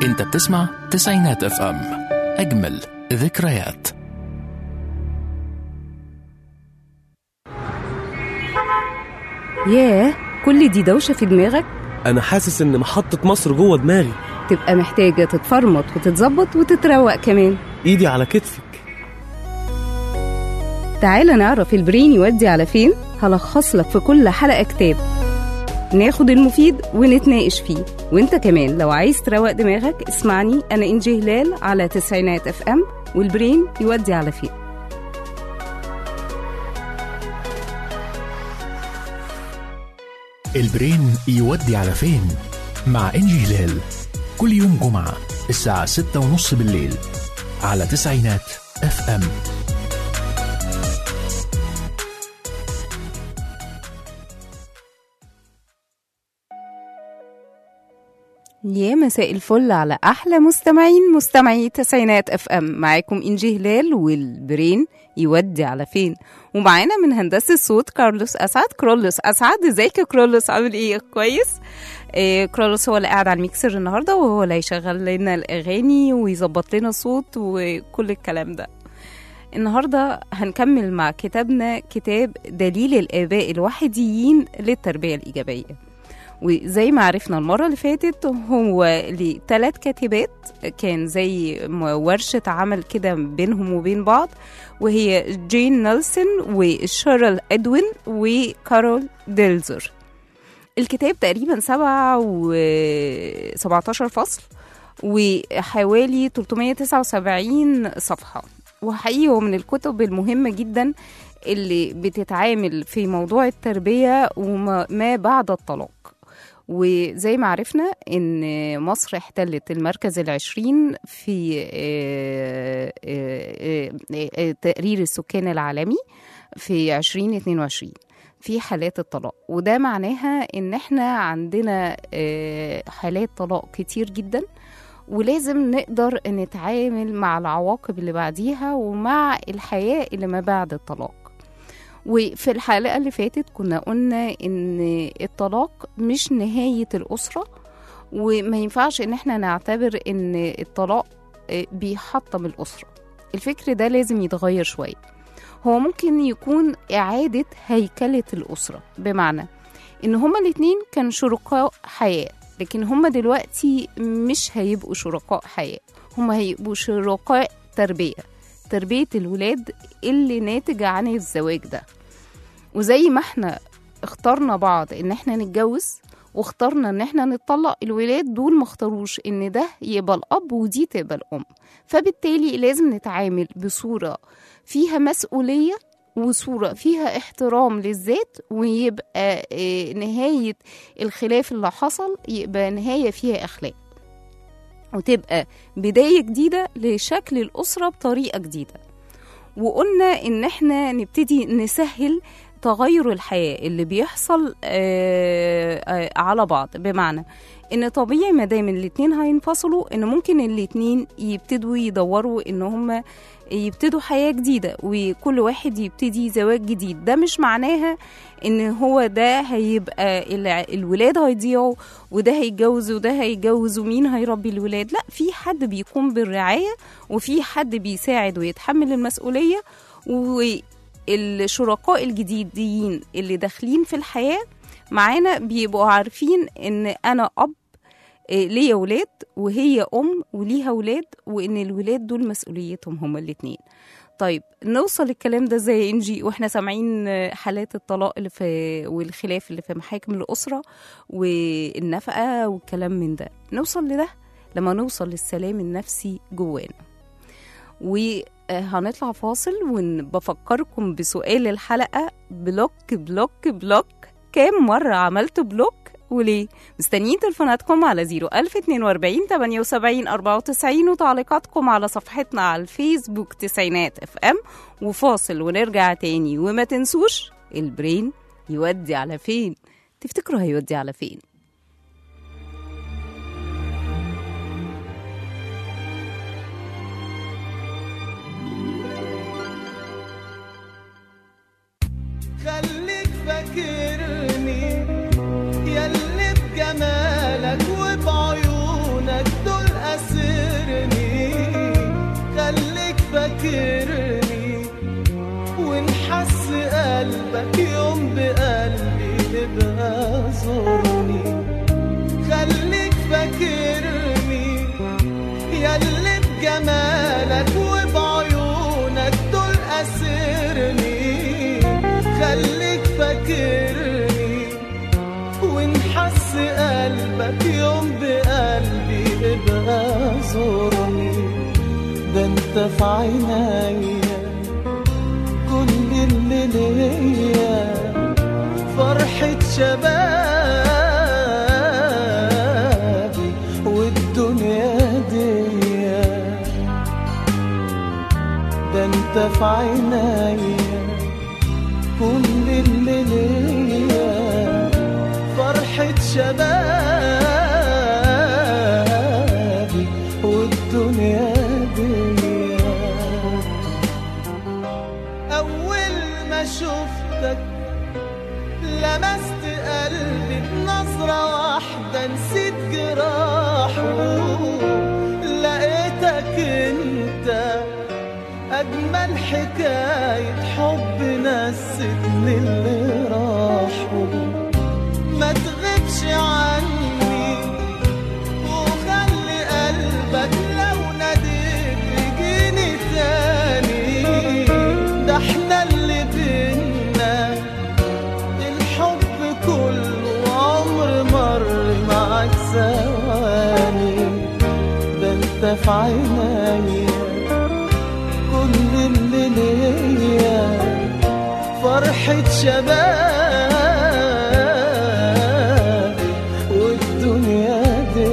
انت بتسمع تسعينات اف ام اجمل ذكريات ياه كل دي دوشة في دماغك انا حاسس ان محطة مصر جوه دماغي تبقى محتاجة تتفرمط وتتظبط وتتروق كمان ايدي على كتفك تعالى نعرف البرين يودي على فين هلخص لك في كل حلقة كتاب ناخد المفيد ونتناقش فيه وانت كمان لو عايز تروق دماغك اسمعني انا انجي هلال على تسعينات اف ام والبرين يودي على فين البرين يودي على فين مع انجي هلال كل يوم جمعة الساعة ستة ونص بالليل على تسعينات اف ام يا مساء الفل على احلى مستمعين مستمعي تسعينات اف ام معاكم انجي هلال والبرين يودي على فين ومعانا من هندسه الصوت كارلوس اسعد كرولوس اسعد ازيك يا كرولوس عامل ايه كويس إيه كرولوس هو اللي قاعد على الميكسر النهارده وهو اللي هيشغل لنا الاغاني ويظبط لنا الصوت وكل الكلام ده النهارده هنكمل مع كتابنا كتاب دليل الاباء الوحيديين للتربيه الايجابيه وزي ما عرفنا المرة اللي فاتت هو لثلاث كاتبات كان زي ورشة عمل كده بينهم وبين بعض وهي جين نيلسون وشارل ادوين وكارول ديلزر الكتاب تقريبا سبعة و 17 فصل وحوالي 379 صفحة وحقيقي هو من الكتب المهمة جدا اللي بتتعامل في موضوع التربية وما بعد الطلاق وزي ما عرفنا ان مصر احتلت المركز العشرين في تقرير السكان العالمي في 2022 في حالات الطلاق وده معناها ان احنا عندنا حالات طلاق كتير جدا ولازم نقدر نتعامل مع العواقب اللي بعديها ومع الحياة اللي ما بعد الطلاق وفي الحلقة اللي فاتت كنا قلنا إن الطلاق مش نهاية الأسرة وما ينفعش إن احنا نعتبر إن الطلاق بيحطم الأسرة الفكر ده لازم يتغير شوية هو ممكن يكون إعادة هيكلة الأسرة بمعنى إن هما الاتنين كانوا شركاء حياة لكن هما دلوقتي مش هيبقوا شركاء حياة هما هيبقوا شركاء تربية تربية الولاد اللي ناتج عن الزواج ده وزي ما احنا اخترنا بعض ان احنا نتجوز واخترنا ان احنا نطلق الولاد دول ما اختاروش ان ده يبقى الاب ودي تبقى الام فبالتالي لازم نتعامل بصورة فيها مسؤولية وصورة فيها احترام للذات ويبقى نهاية الخلاف اللي حصل يبقى نهاية فيها أخلاق وتبقى بداية جديدة لشكل الأسرة بطريقة جديدة وقلنا إن احنا نبتدي نسهل تغير الحياة اللي بيحصل آآ آآ على بعض بمعنى ان طبيعي ما دام الاتنين هينفصلوا ان ممكن الاتنين يبتدوا يدوروا ان هما يبتدوا حياة جديدة وكل واحد يبتدي زواج جديد ده مش معناها ان هو ده هيبقى الولاد هيضيعوا وده هيتجوز وده هيتجوز ومين هيربي الولاد لا في حد بيقوم بالرعاية وفي حد بيساعد ويتحمل المسؤولية والشركاء الجديدين اللي داخلين في الحياة معانا بيبقوا عارفين ان انا اب ليا ولاد وهي ام وليها ولاد وان الولاد دول مسؤوليتهم هما الاتنين طيب نوصل الكلام ده زي انجي واحنا سامعين حالات الطلاق اللي في والخلاف اللي في محاكم الاسره والنفقه والكلام من ده نوصل لده لما نوصل للسلام النفسي جوانا وهنطلع فاصل وبفكركم بسؤال الحلقه بلوك بلوك بلوك كام مرة عملت بلوك وليه؟ مستنيين تليفوناتكم على 01042 78 94 وتعليقاتكم على صفحتنا على الفيسبوك تسعينات اف ام وفاصل ونرجع تاني وما تنسوش البرين يودي على فين؟ تفتكروا هيودي على فين؟ خليك فاكرني ياللي بجمالك وبعيونك دول أساس بجمالك وبعيونك دول أسرني خليك فاكرني ونحس قلبك يوم بقلبي ابقى زورني ده انت في عينيا كل اللي ليا فرحة شبابي والدنيا دي ده انت في عينيا كل اللي ليا فرحة شبابي والدنيا دي أول ما شفتك لمست قلبي بنظرة واحدة نسيت جراحه لقيتك انت أجمل حكاية حب نستني اللي راحوا ما تغيبش عني وخلي قلبك لو ناديت يجيني تاني ده احنا اللي بينا الحب كله عمر مر معاك ثواني ده انت في عينيا كل اللي ليا فرحة شباب والدنيا دي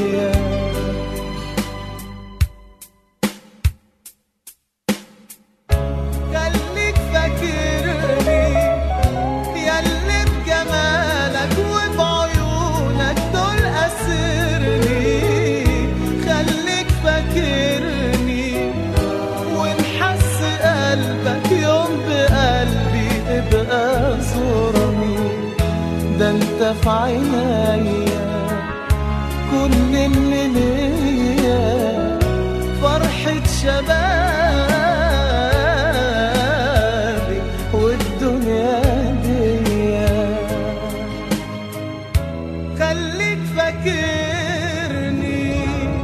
خليك فاكرني ياللي بجمالك وبعيونك دول أسرني خليك فاكرني ونحس قلبك يوم بقلبي ابقى زورني ده انت في عينيا كل اللي ليا فرحة شبابي والدنيا دي خليك فاكرني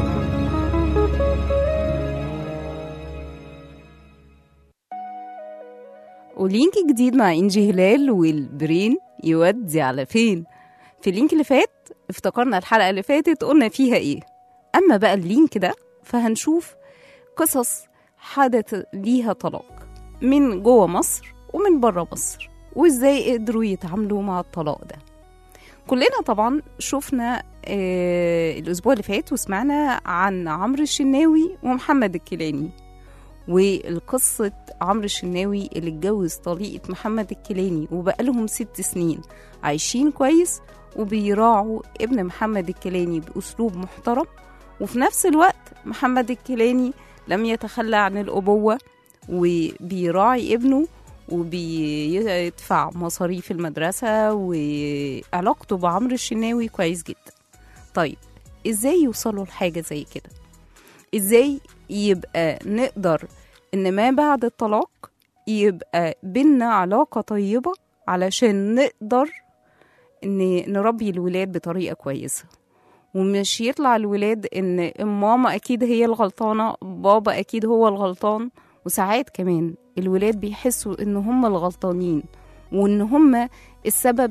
ولينك جديد مع إنجي هلال والبرين يودي على فين في اللينك اللي فات افتكرنا الحلقة اللي فاتت قلنا فيها ايه أما بقى اللينك ده فهنشوف قصص حدث ليها طلاق من جوه مصر ومن بره مصر وازاي قدروا يتعاملوا مع الطلاق ده كلنا طبعا شفنا آه الأسبوع اللي فات وسمعنا عن عمرو الشناوي ومحمد الكيلاني والقصة عمرو الشناوي اللي اتجوز طليقة محمد الكيلاني وبقالهم ست سنين عايشين كويس وبيراعوا ابن محمد الكيلاني بأسلوب محترم وفي نفس الوقت محمد الكيلاني لم يتخلى عن الأبوة وبيراعي ابنه وبيدفع مصاريف المدرسة وعلاقته بعمرو الشناوي كويس جدا طيب ازاي يوصلوا لحاجة زي كده ازاي يبقى نقدر ان ما بعد الطلاق يبقى بينا علاقة طيبة علشان نقدر ان نربي الولاد بطريقة كويسة ومش يطلع الولاد ان ماما اكيد هي الغلطانة بابا اكيد هو الغلطان وساعات كمان الولاد بيحسوا ان هم الغلطانين وان هم السبب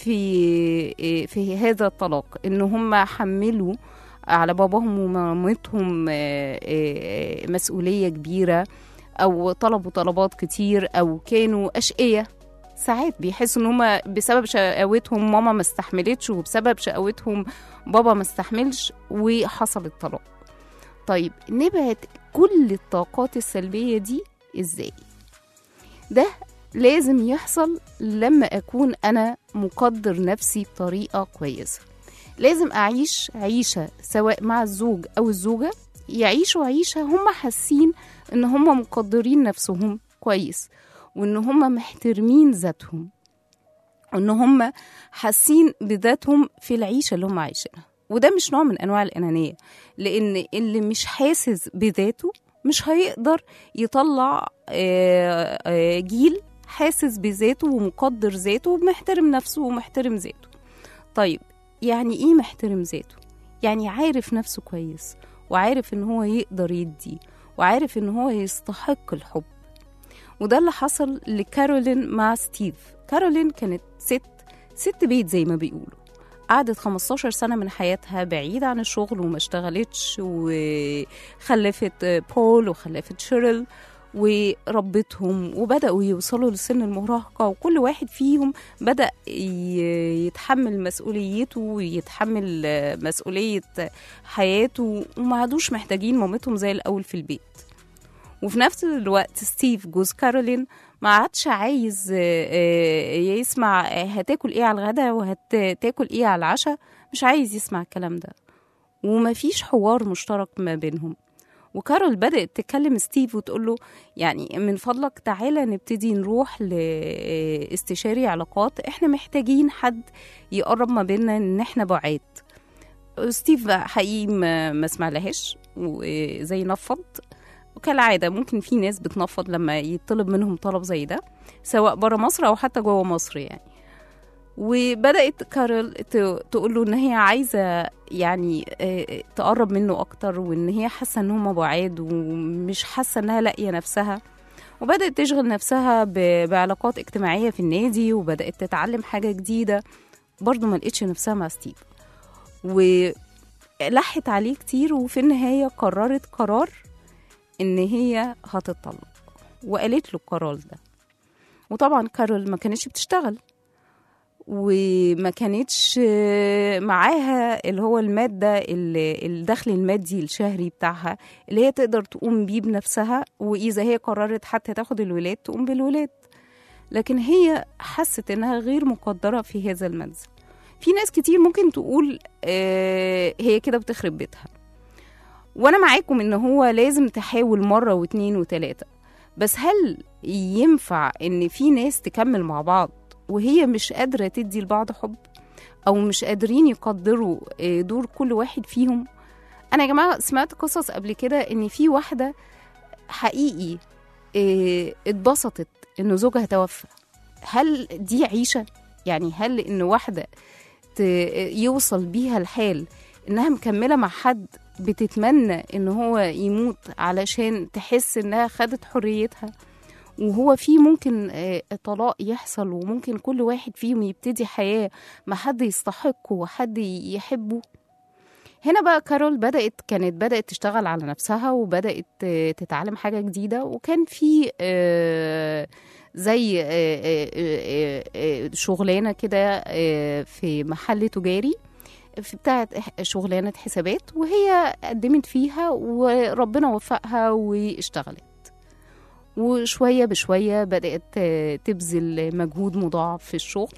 في في هذا الطلاق ان هم حملوا على باباهم ومامتهم آه، آه، مسؤولية كبيرة أو طلبوا طلبات كتير أو كانوا أشقية ساعات بيحسوا ان هما بسبب شقاوتهم ماما ما استحملتش وبسبب شقاوتهم بابا ما استحملش وحصل الطلاق طيب نبعد كل الطاقات السلبية دي ازاي ده لازم يحصل لما أكون أنا مقدر نفسي بطريقة كويسة لازم أعيش عيشة سواء مع الزوج أو الزوجة يعيشوا عيشة هم حاسين إن هم مقدرين نفسهم كويس وإن هم محترمين ذاتهم وإن هم حاسين بذاتهم في العيشة اللي هم عايشينها وده مش نوع من أنواع الأنانية لأن اللي مش حاسس بذاته مش هيقدر يطلع آه، آه، جيل حاسس بذاته ومقدر ذاته ومحترم نفسه ومحترم ذاته طيب يعني ايه محترم ذاته يعني عارف نفسه كويس وعارف ان هو يقدر يدي وعارف ان هو يستحق الحب وده اللي حصل لكارولين مع ستيف كارولين كانت ست ست بيت زي ما بيقولوا قعدت 15 سنة من حياتها بعيدة عن الشغل وما اشتغلتش وخلفت بول وخلفت شيرل وربتهم وبدأوا يوصلوا لسن المراهقة وكل واحد فيهم بدأ ي- يتحمل مسؤوليته ويتحمل مسؤولية حياته وما عادوش محتاجين مامتهم زي الأول في البيت وفي نفس الوقت ستيف جوز كارولين ما عادش عايز آه، آه، يسمع آه، هتاكل ايه على الغدا وهتاكل ايه على العشاء مش عايز يسمع الكلام ده ومفيش حوار مشترك ما بينهم وكارول بدأت تكلم ستيف وتقول له يعني من فضلك تعالى نبتدي نروح لاستشاري علاقات احنا محتاجين حد يقرب ما بيننا ان احنا بعاد ستيف حقيقي ما ما سمعلهاش وزي نفض وكالعادة ممكن في ناس بتنفض لما يطلب منهم طلب زي ده سواء برا مصر أو حتى جوه مصر يعني وبدأت كارول ت- تقول له إن هي عايزة يعني آه، تقرب منه أكتر وإن هي حاسة إن هما بعاد ومش حاسة إنها لاقية نفسها وبدأت تشغل نفسها ب- بعلاقات اجتماعية في النادي وبدأت تتعلم حاجة جديدة برضه ما لقيتش نفسها مع ستيف ولحت عليه كتير وفي النهاية قررت قرار إن هي هتطلق وقالت له القرار ده وطبعا كارول ما كانتش بتشتغل وما كانتش آه، معاها اللي هو المادة ال- الدخل المادي الشهري بتاعها اللي هي تقدر تقوم بيه بنفسها وإذا هي قررت حتى تاخد الولاد تقوم بالولاد لكن هي حست إنها غير مقدرة في هذا المنزل في ناس كتير ممكن تقول آه، هي كده بتخرب بيتها وانا معاكم ان هو لازم تحاول مره واتنين وتلاته بس هل ينفع ان في ناس تكمل مع بعض وهي مش قادره تدي لبعض حب او مش قادرين يقدروا آه، دور كل واحد فيهم انا يا جماعه سمعت قصص قبل كده ان في واحده حقيقي آه، اتبسطت ان زوجها توفى هل دي عيشه يعني هل ان واحده ت- يوصل بيها الحال انها مكمله مع حد بتتمنى ان هو يموت علشان تحس انها خدت حريتها وهو في ممكن آه، طلاق يحصل وممكن كل واحد فيهم يبتدي حياة مع حد يستحقه وحد يحبه هنا بقى كارول بدأت كانت بدأت تشتغل على نفسها وبدأت آه، تتعلم حاجة جديدة وكان في آه، زي آه، آه، آه، آه، شغلانة كده آه، في محل تجاري في بتاعة إح- شغلانة حسابات وهي قدمت فيها وربنا وفقها واشتغلت وشوية بشوية بدأت آه، تبذل مجهود مضاعف في الشغل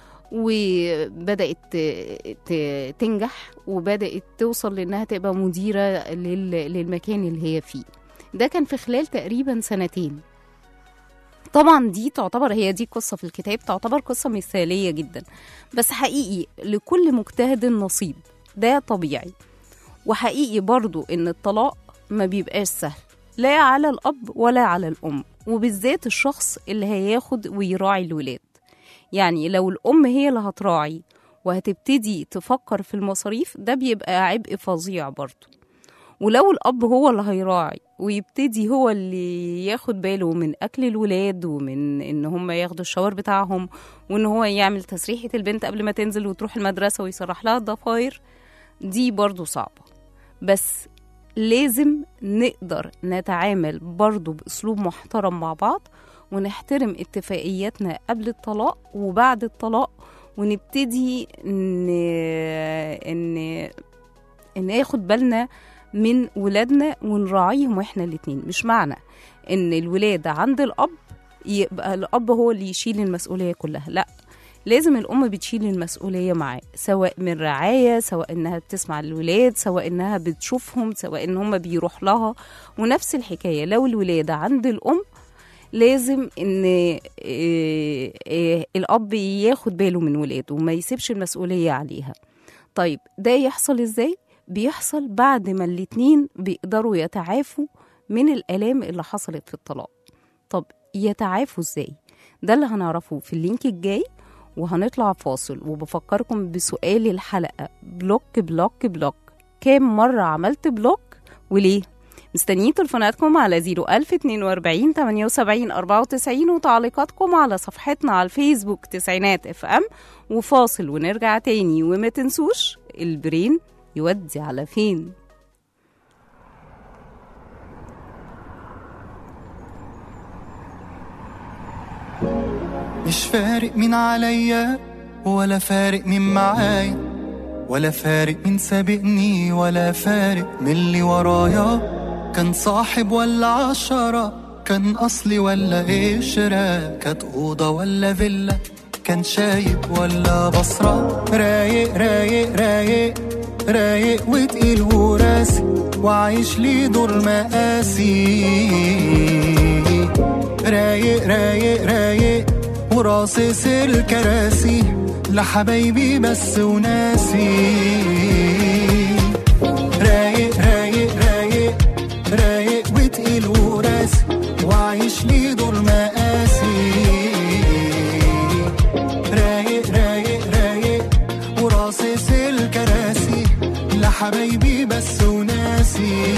وبدأت ت- ت- تنجح وبدأت توصل لأنها تبقى مديرة لل- للمكان اللي هي فيه ده كان في خلال تقريبا سنتين طبعا دي تعتبر هي دي قصة في الكتاب تعتبر قصة مثالية جدا بس حقيقي لكل مجتهد نصيب ده طبيعي وحقيقي برضو ان الطلاق ما بيبقاش سهل لا على الأب ولا على الأم وبالذات الشخص اللي هياخد ويراعي الولاد يعني لو الأم هي اللي هتراعي وهتبتدي تفكر في المصاريف ده بيبقى عبء فظيع برضو ولو الأب هو اللي هيراعي ويبتدي هو اللي ياخد باله من أكل الولاد ومن إن هم ياخدوا الشاور بتاعهم وإن هو يعمل تسريحة البنت قبل ما تنزل وتروح المدرسة ويسرح لها الضفاير دي برضو صعبة بس لازم نقدر نتعامل برضو بأسلوب محترم مع بعض ونحترم اتفاقياتنا قبل الطلاق وبعد الطلاق ونبتدي ن... ان ناخد بالنا من ولادنا ونراعيهم واحنا الاتنين مش معنى ان الولاد عند الاب يبقى الاب هو اللي يشيل المسؤوليه كلها لا لازم الام بتشيل المسؤوليه معاه سواء من رعايه سواء انها بتسمع الولاد سواء انها بتشوفهم سواء ان هم بيروح لها ونفس الحكايه لو الولاده عند الام لازم ان إيه إيه الاب ياخد باله من ولاده وما يسيبش المسؤوليه عليها طيب ده يحصل ازاي بيحصل بعد ما الاتنين بيقدروا يتعافوا من الآلام اللي حصلت في الطلاق طب يتعافوا ازاي ده اللي هنعرفه في اللينك الجاي وهنطلع فاصل وبفكركم بسؤال الحلقة بلوك بلوك بلوك كام مرة عملت بلوك وليه؟ مستنيين تليفوناتكم على 01042 78 94 وتعليقاتكم على صفحتنا على الفيسبوك تسعينات اف ام وفاصل ونرجع تاني وما تنسوش البرين يودي على فين مش فارق مين عليا ولا فارق مين معايا ولا فارق مين سابقني ولا فارق من اللي ورايا كان صاحب ولا عشرة كان أصلي ولا قشرة كانت أوضة ولا فيلا كان شايب ولا بصرة رايق رايق رايق رايق وتقيل وراسي وعايش لي دور مقاسي رايق رايق رايق وراصص الكراسي لحبايبي بس وناسي رايق رايق رايق رايق وتقيل وراسي وعايش لي دور مقاسي رايق رايق رايق وراصص الكراسي لحبايبي بس وناسي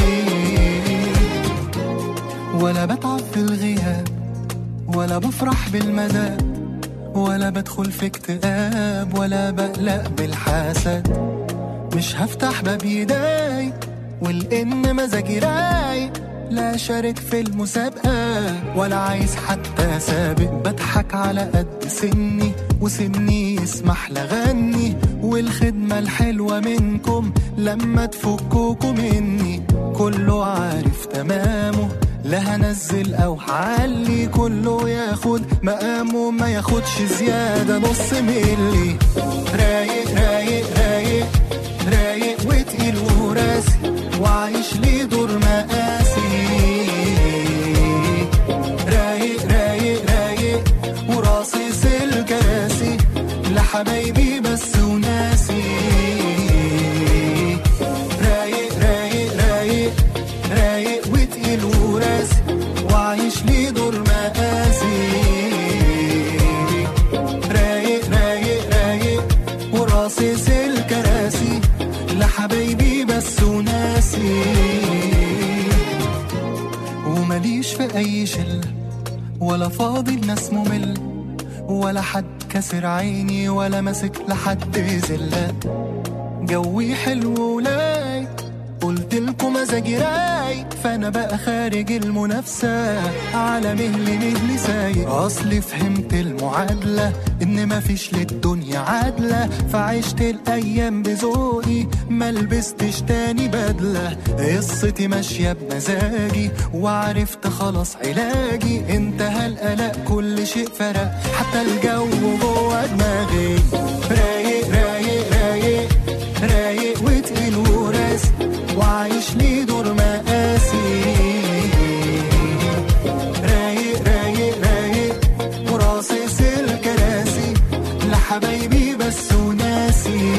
ولا بتعب في الغياب ولا بفرح بالمدى ولا بدخل في اكتئاب ولا بقلق بالحسد مش هفتح باب يداي والإن مزاجي رايق لا شارك في المسابقة ولا عايز حتى سابق بضحك على قد سني وسني يسمح لغني والخدمة الحلوة منكم لما تفكوكوا مني كله عارف تمامه لا هنزل او هعلي كله ياخد مقامه ما ياخدش زيادة نص ملي رايق رايق رايق رايق وتقيل وراسي وعايش لي دور مقاسي رايق رايق رايق وراصص الكراسي لحبايبي بس وناسي رايق رايق رايق رايق وتقيل وراسي وعايش لي دور مقاسي رايق رايق رايق وراصص الكراسي لحبايبي بس وناسي ومليش في اي شله ولا فاضي الناس ممل ولا حد كسر عيني ولا ماسك لحد زله جوي حلو ولاي قلت لكم مزاجي رايق فانا بقى خارج المنافسه على مهلي مهلي سايق اصلي فهمت المعادله ان مفيش للدنيا عادله فعشت الايام بذوقي ما لبستش تاني بدله قصتي ماشيه بمزاجي وعرفت خلاص علاجي انتهى القلق كل شيء فرق حتى الجو جوه دماغي رايق رايق رايق رايق وتقيل وراسي وعايش لي دور مقاسي رايق رايق رايق وراصص الكراسي لحبايبي بس وناسي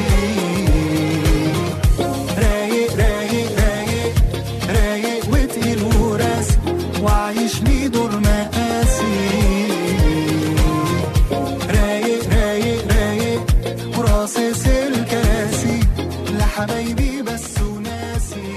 رايق رايق رايق رايق وتقيل وراسي وعايش لي دور مقاسي رايق رايق رايق وراصص الكراسي لحبايبي بس وناسي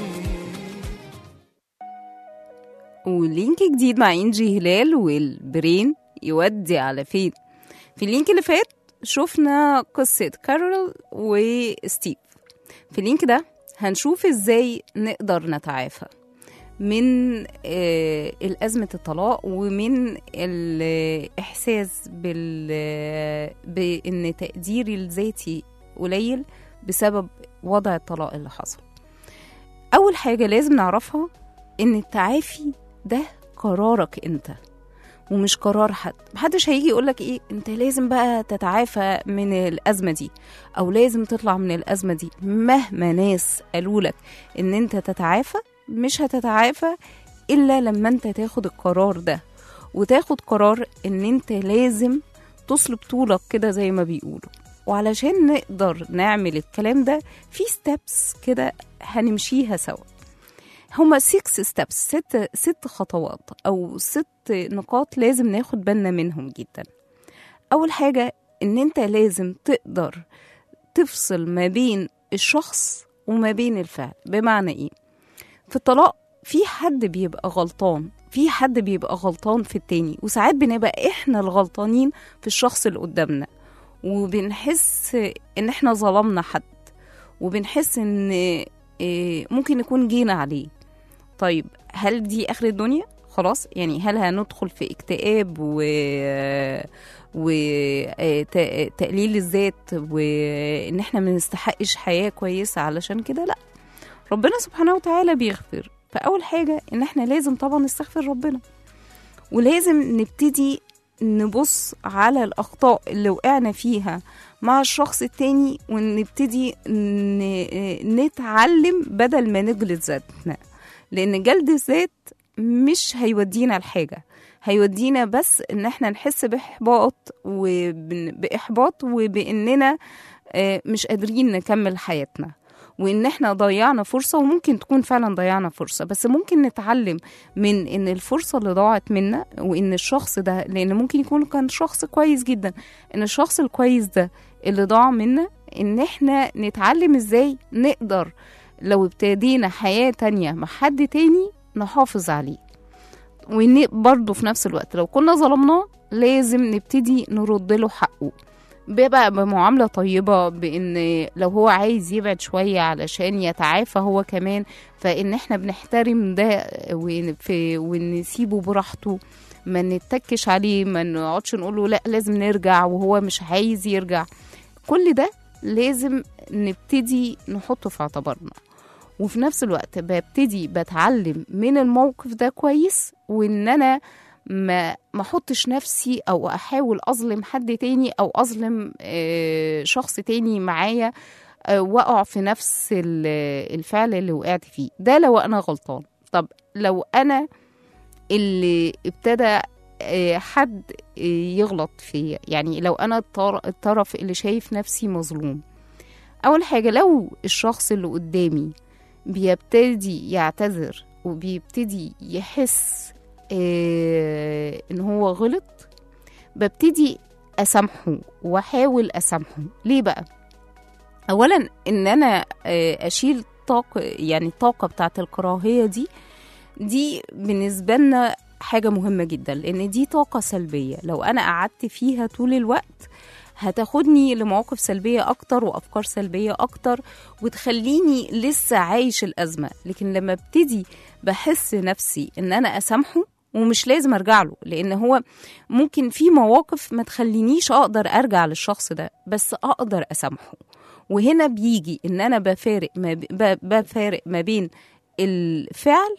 ولينك جديد مع انجي هلال والبرين يودي على فين في اللينك اللي فات شفنا قصة كارول وستيف في اللينك ده هنشوف ازاي نقدر نتعافى من آه، الأزمة الطلاق ومن الإحساس بال بإن تقديري الذاتي قليل بسبب وضع الطلاق اللي حصل أول حاجة لازم نعرفها إن التعافي ده قرارك أنت ومش قرار حد محدش هيجي يقولك ايه انت لازم بقى تتعافى من الازمه دي او لازم تطلع من الازمه دي مهما ناس قالوا لك ان انت تتعافى مش هتتعافى الا لما انت تاخد القرار ده وتاخد قرار ان انت لازم تصلب طولك كده زي ما بيقولوا وعلشان نقدر نعمل الكلام ده في ستيبس كده هنمشيها سوا هما 6 ستيبس ست ست خطوات او ست نقاط لازم ناخد بالنا منهم جدا اول حاجه ان انت لازم تقدر تفصل ما بين الشخص وما بين الفعل بمعنى ايه في الطلاق في حد بيبقى غلطان في حد بيبقى غلطان في التاني وساعات بنبقى احنا الغلطانين في الشخص اللي قدامنا وبنحس ان احنا ظلمنا حد وبنحس ان إيه، ممكن نكون جينا عليه طيب هل دي اخر الدنيا خلاص يعني هل هندخل في اكتئاب و وتقليل الذات وان احنا ما نستحقش حياه كويسه علشان كده لا ربنا سبحانه وتعالى بيغفر فاول حاجه ان احنا لازم طبعا نستغفر ربنا ولازم نبتدي نبص على الاخطاء اللي وقعنا فيها مع الشخص التاني ونبتدي ن- نتعلم بدل ما نجلد ذاتنا لان جلد الذات مش هيودينا لحاجه هيودينا بس ان احنا نحس باحباط وباحباط وباننا آه، مش قادرين نكمل حياتنا وان احنا ضيعنا فرصه وممكن تكون فعلا ضيعنا فرصه بس ممكن نتعلم من ان الفرصه اللي ضاعت منا وان الشخص ده لان ممكن يكون كان شخص كويس جدا ان الشخص الكويس ده اللي ضاع منا ان احنا نتعلم ازاي نقدر لو ابتدينا حياه تانية مع حد تاني نحافظ عليه وان برضه في نفس الوقت لو كنا ظلمناه لازم نبتدي نرد له حقه بيبقى بمعاملة طيبة بإن لو هو عايز يبعد شوية علشان يتعافى هو كمان فإن إحنا بنحترم ده ون- في- ونسيبه براحته ما نتكش عليه ما نقعدش نقول له لا لازم نرجع وهو مش عايز يرجع كل ده لازم نبتدي نحطه في اعتبارنا وفي نفس الوقت ببتدي بتعلم من الموقف ده كويس وان انا ما ما احطش نفسي او احاول اظلم حد تاني او اظلم آه، شخص تاني معايا آه، واقع في نفس ال- الفعل اللي وقعت فيه ده لو انا غلطان طب لو انا اللي ابتدى آه، حد آه، يغلط فيا يعني لو انا الطر- الطرف اللي شايف نفسي مظلوم اول حاجه لو الشخص اللي قدامي بيبتدي يعتذر وبيبتدي يحس آه، ان هو غلط ببتدي اسامحه واحاول اسامحه ليه بقى اولا ان انا آه، اشيل طاقه يعني الطاقه بتاعت الكراهيه دي دي بالنسبه لنا حاجه مهمه جدا لان دي طاقه سلبيه لو انا قعدت فيها طول الوقت هتاخدني لمواقف سلبيه اكتر وافكار سلبيه اكتر وتخليني لسه عايش الازمه لكن لما ابتدي بحس نفسي ان انا اسامحه ومش لازم ارجع له لان هو ممكن في مواقف ما تخلينيش اقدر ارجع للشخص ده بس اقدر اسامحه وهنا بيجي ان انا بفارق ما ب- ب- بفارق ما بين الفعل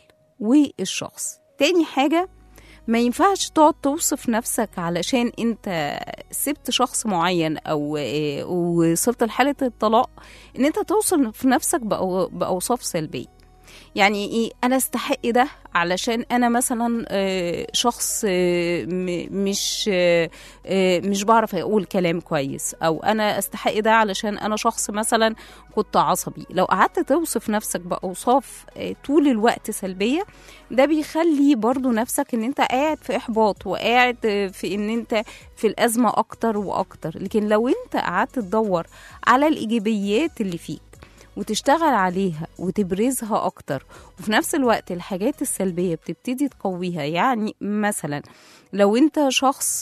والشخص تاني حاجه ما ينفعش تقعد توصف نفسك علشان انت سبت شخص معين او آه، وصلت لحاله الطلاق ان انت توصل في نفسك بأو- باوصاف سلبيه يعني ايه انا استحق ده علشان انا مثلا آه، شخص آه، م- مش آه، آه، مش بعرف اقول كلام كويس او انا استحق ده علشان انا شخص مثلا كنت عصبي لو قعدت توصف نفسك باوصاف آه، طول الوقت سلبيه ده بيخلي برضو نفسك ان انت قاعد في احباط وقاعد آه، في ان انت في الازمه اكتر واكتر لكن لو انت قعدت تدور على الايجابيات اللي فيك وتشتغل عليها وتبرزها اكتر وفي نفس الوقت الحاجات السلبيه بتبتدي تقويها يعني مثلا لو انت شخص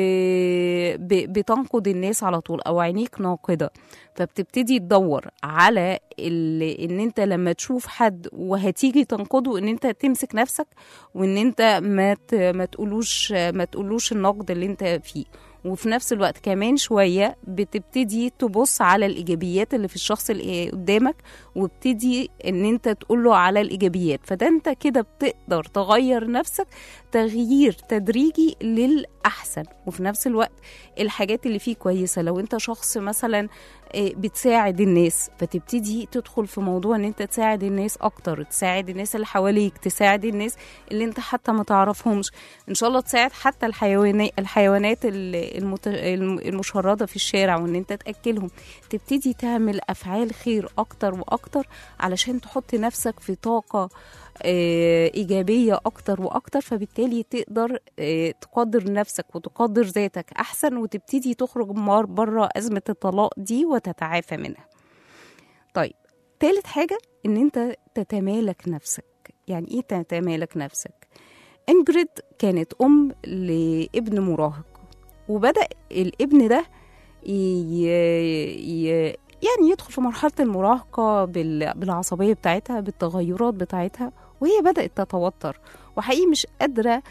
آه، ب- بتنقد الناس على طول او عينيك ناقده فبتبتدي تدور على ال- ان انت لما تشوف حد وهتيجي تنقده ان انت تمسك نفسك وان انت ما ت- ما تقولوش ما تقولوش النقد اللي انت فيه وفي نفس الوقت كمان شوية بتبتدي تبص على الإيجابيات اللي في الشخص اللي قدامك وابتدي ان انت تقوله على الإيجابيات فده انت كده بتقدر تغير نفسك تغيير تدريجي للأحسن وفي نفس الوقت الحاجات اللي فيه كويسة لو انت شخص مثلا آه، بتساعد الناس فتبتدي تدخل في موضوع ان انت تساعد الناس اكتر تساعد الناس اللي حواليك تساعد الناس اللي انت حتى ما تعرفهمش ان شاء الله تساعد حتى الحيوانات الحيوانات ال- المت... الم- المشردة في الشارع وان انت تاكلهم تبتدي تعمل افعال خير اكتر واكتر علشان تحط نفسك في طاقة آه، إيجابية أكتر وأكتر فبالتالي تقدر آه، تقدر نفسك وتقدر ذاتك أحسن وتبتدي تخرج مار بره أزمة الطلاق دي وتتعافى منها طيب تالت حاجة إن أنت تتمالك نفسك يعني ايه تتمالك نفسك انجريد كانت ام لابن مراهق وبدا الابن ده ي... ي... يعني يدخل في مرحله المراهقه بال... بالعصبيه بتاعتها بالتغيرات بتاعتها وهي بدات تتوتر وحقيقي مش قادره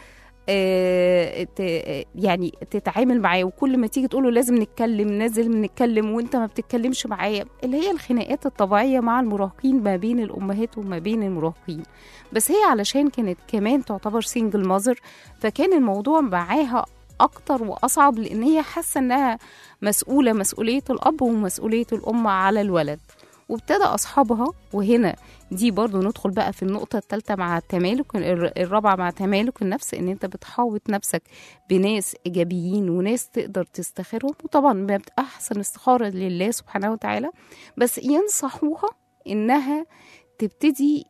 آه، ت- يعني تتعامل معاه وكل ما تيجي تقوله لازم نتكلم لازم نتكلم وانت ما بتتكلمش معايا اللي هي الخناقات الطبيعيه مع المراهقين ما بين الامهات وما بين المراهقين بس هي علشان كانت كمان تعتبر سنجل ماذر فكان الموضوع معاها اكتر واصعب لان هي حاسه انها مسؤوله مسؤوليه الاب ومسؤوليه الام على الولد وابتدى اصحابها وهنا دي برضو ندخل بقى في النقطة الثالثة مع التمالك الر- الرابعة مع تمالك النفس ان انت بتحاوط نفسك بناس ايجابيين وناس تقدر تستخيرهم وطبعا ما بت- احسن استخارة لله سبحانه وتعالى بس ينصحوها انها تبتدي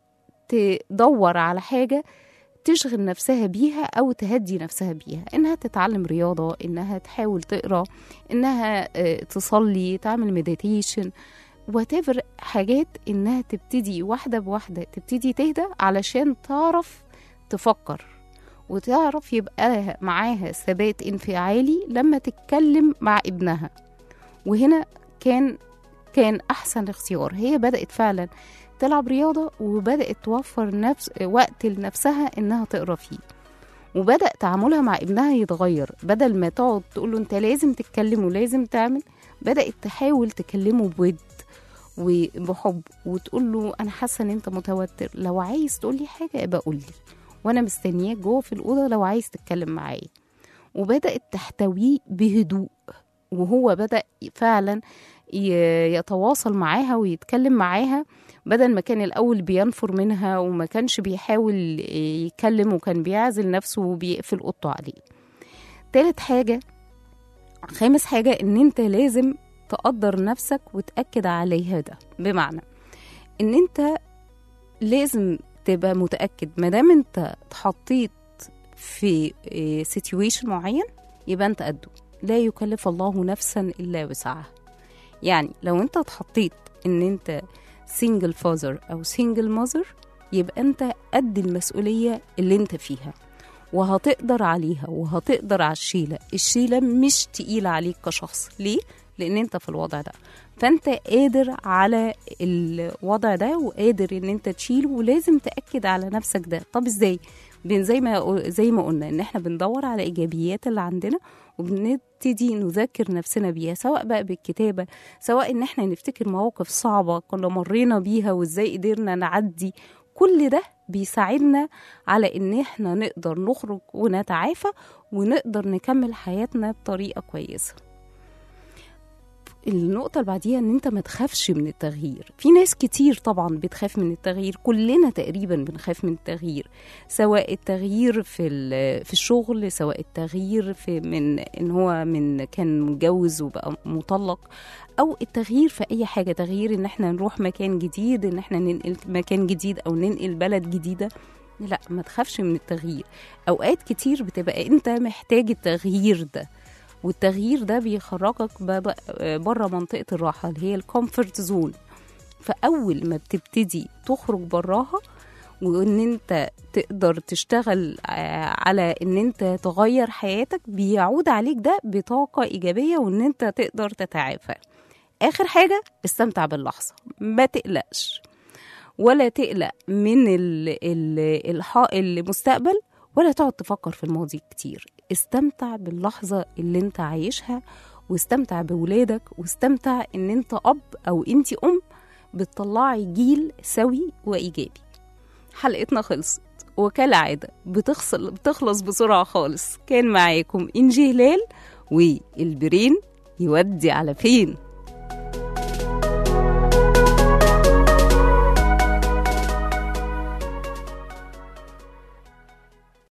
تدور على حاجة تشغل نفسها بيها او تهدي نفسها بيها انها تتعلم رياضة انها تحاول تقرا انها آه، تصلي تعمل مديتيشن whatever حاجات انها تبتدي واحده بواحده تبتدي تهدى علشان تعرف تفكر وتعرف يبقى معاها ثبات انفعالي لما تتكلم مع ابنها وهنا كان كان احسن اختيار هي بدات فعلا تلعب رياضه وبدات توفر نفس وقت لنفسها انها تقرا فيه وبدا تعاملها مع ابنها يتغير بدل ما تقعد تقول له انت لازم تتكلم ولازم تعمل بدات تحاول تكلمه بود وبحب وتقول له انا حاسه ان انت متوتر لو عايز تقول لي حاجه يبقى قول لي وانا مستنياك جوه في الاوضه لو عايز تتكلم معايا وبدات تحتويه بهدوء وهو بدا فعلا ي- يتواصل معاها ويتكلم معاها بدل ما كان الاول بينفر منها وما كانش بيحاول يتكلم وكان بيعزل نفسه وبيقفل اوضته عليه تالت حاجه خامس حاجه ان انت لازم تقدر نفسك وتأكد عليها ده بمعنى ان انت لازم تبقى متأكد ما دام انت اتحطيت في سيتويشن معين يبقى انت قده لا يكلف الله نفسا الا وسعها يعني لو انت اتحطيت ان انت سنجل فازر او سنجل ماذر يبقى انت قد المسؤولية اللي انت فيها وهتقدر عليها وهتقدر على الشيلة الشيلة مش تقيلة عليك كشخص ليه؟ لان انت في الوضع ده فانت قادر على الوضع ده وقادر ان انت تشيله ولازم تاكد على نفسك ده طب ازاي بين زي ما زي ما قلنا ان احنا بندور على ايجابيات اللي عندنا وبنبتدي نذكر نفسنا بيها سواء بقى بالكتابه سواء ان احنا نفتكر مواقف صعبه كنا مرينا بيها وازاي قدرنا نعدي كل ده بيساعدنا على ان احنا نقدر نخرج ونتعافى ونقدر نكمل حياتنا بطريقه كويسه النقطة اللي بعديها ان انت ما تخافش من التغيير في ناس كتير طبعا بتخاف من التغيير كلنا تقريبا بنخاف من التغيير سواء التغيير في ال- في الشغل سواء التغيير في من ان هو من كان متجوز وبقى مطلق او التغيير في اي حاجة تغيير ان احنا نروح مكان جديد ان احنا ننقل مكان جديد او ننقل بلد جديدة لا ما تخافش من التغيير اوقات كتير بتبقى انت محتاج التغيير ده والتغيير ده بيخرجك بره منطقة الراحة اللي هي الكومفورت زون فأول ما بتبتدي تخرج براها وان انت تقدر تشتغل آه، على ان انت تغير حياتك بيعود عليك ده بطاقة ايجابية وان انت تقدر تتعافى اخر حاجة استمتع باللحظة ما تقلقش ولا تقلق من ال ال الح- المستقبل ولا تقعد تفكر في الماضي كتير استمتع باللحظة اللي انت عايشها واستمتع بولادك واستمتع ان انت اب او انت ام بتطلعي جيل سوي وايجابي حلقتنا خلصت وكالعادة بتخصل بتخلص بسرعة خالص كان معاكم إنجي هلال والبرين يودي على فين